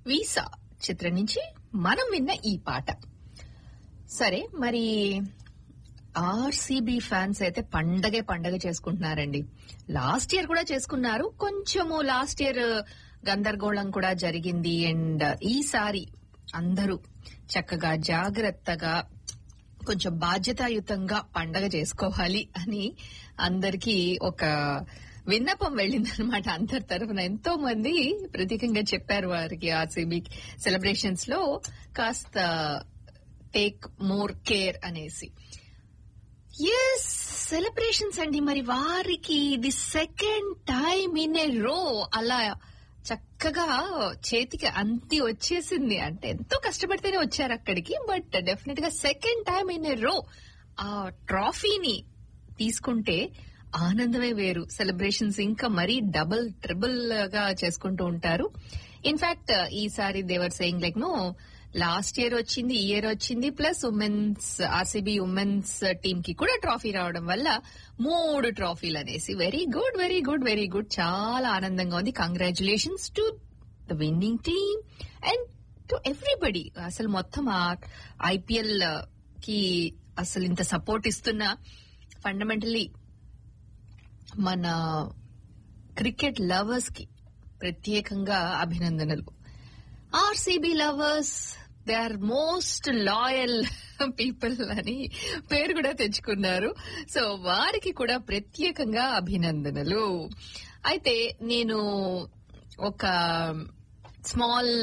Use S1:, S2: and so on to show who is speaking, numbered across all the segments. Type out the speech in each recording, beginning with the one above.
S1: visa చిత్రం నుంచి మనం విన్న ఈ పాట సరే మరి ఆర్సీబీ ఫ్యాన్స్ అయితే పండగే పండగ చేసుకుంటున్నారండి లాస్ట్ ఇయర్ కూడా చేసుకున్నారు కొంచెము లాస్ట్ ఇయర్ గందరగోళం కూడా జరిగింది అండ్ ఈసారి అందరూ చక్కగా జాగ్రత్తగా కొంచెం బాధ్యతాయుతంగా పండగ చేసుకోవాలి అని అందరికీ ఒక విన్నపం వెళ్ళిందనమాట అందరి తరఫున ఎంతో మంది ప్రత్యేకంగా చెప్పారు వారికి ఆర్సీబీ సెలబ్రేషన్స్ లో కాస్త టేక్ మోర్ కేర్ అనేసి ఎస్ సెలబ్రేషన్స్ అండి మరి వారికి ఇది సెకండ్ టైం ఇన్ ఏ రో అలా చక్కగా చేతికి అంతి వచ్చేసింది అంటే ఎంతో కష్టపడితేనే వచ్చారు అక్కడికి బట్ డెఫినెట్ గా second time in a row ఆ ట్రాఫీని తీసుకుంటే ఆనందమే వేరు సెలబ్రేషన్స్ ఇంకా మరీ డబుల్ ట్రిబుల్ గా చేసుకుంటూ ఉంటారు ఇన్ఫాక్ట్ ఈసారి they were saying like no last year వచ్చింది ఈ ఇయర్ వచ్చింది plus women's RCB women's team కి కూడా ట్రాఫీ రావడం వల్ల మూడు ట్రాఫీలు అనేసి very good very good very good చాలా ఆనందంగా ఉంది congratulations to the winning team and to everybody అసలు మొత్తం ఐపీఎల్ కి అసలు ఇంత సపోర్ట్ ఇస్తున్న ఫండమెంటలీ మన క్రికెట్ లవర్స్ కి ప్రత్యేకంగా అభినందనలు RCB lovers they are most loyal people అని పేరు కూడా తెచ్చుకున్నారు సో వారికి కూడా ప్రత్యేకంగా అభినందనలు అయితే నేను ఒక స్మాల్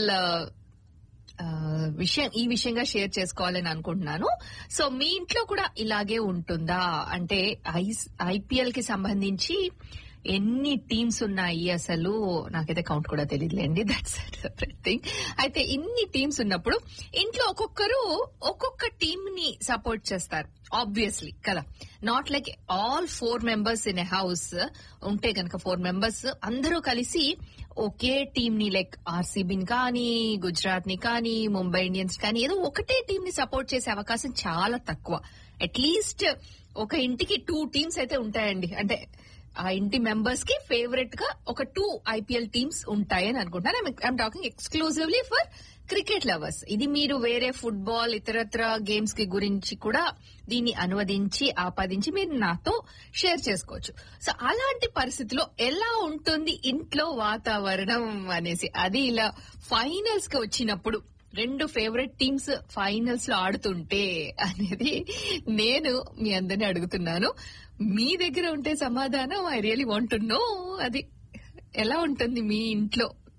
S1: విషయం ఈ విషయంగా షేర్ చేసుకోవాలని అనుకుంటున్నాను సో మీ ఇంట్లో కూడా ఇలాగే ఉంటుందా అంటే ఐపీఎల్ కి సంబంధించి ఎన్ని టీమ్స్ ఉన్నాయి అసలు నాకైతే కౌంట్ కూడా తెలియదులేండి దట్స్ సెపరేట్ థింగ్ అయితే ఇన్ని టీమ్స్ ఉన్నప్పుడు ఇంట్లో ఒక్కొక్కరు ఒక్కొక్క టీమ్ ని సపోర్ట్ చేస్తారు ఆబ్వియస్లీ కదా not like all four members in a house ఉంటే కనుక ఫోర్ మెంబర్స్ అందరూ కలిసి ఒకే టీమ్ ని లైక్ ఆర్సీబీని కానీ గుజరాత్ ని కానీ ముంబై ఇండియన్స్ కానీ ఏదో ఒకటే టీం ని సపోర్ట్ చేసే అవకాశం చాలా తక్కువ అట్లీస్ట్ ఒక ఇంటికి టూ టీమ్స్ అయితే ఉంటాయండి అంటే ఆ ఇంటి మెంబర్స్ కి ఫేవరెట్ గా ఒక టూ ఐపీఎల్ టీమ్స్ ఉంటాయని అనుకుంటున్నాను I'm talking exclusively for cricket lovers ఇది మీరు వేరే ఫుట్బాల్ ఇతరత్ర గేమ్స్ కి గురించి కూడా దీన్ని అనువదించి ఆపాదించి మీరు నాతో షేర్ చేసుకోవచ్చు సో అలాంటి పరిస్థితిలో ఎలా ఉంటుంది ఇంట్లో వాతావరణం అనేసి అది ఇలా ఫైనల్స్ కి వచ్చినప్పుడు రెండు ఫేవరెట్ టీమ్స్ ఫైనల్స్ లో ఆడుతుంటే అనేది నేను మీ అందరిని అడుగుతున్నాను మీ దగ్గర ఉంటే సమాధానం ఐ రియలీ వాంట్ నో అది ఎలా ఉంటుంది మీ ఇంట్లో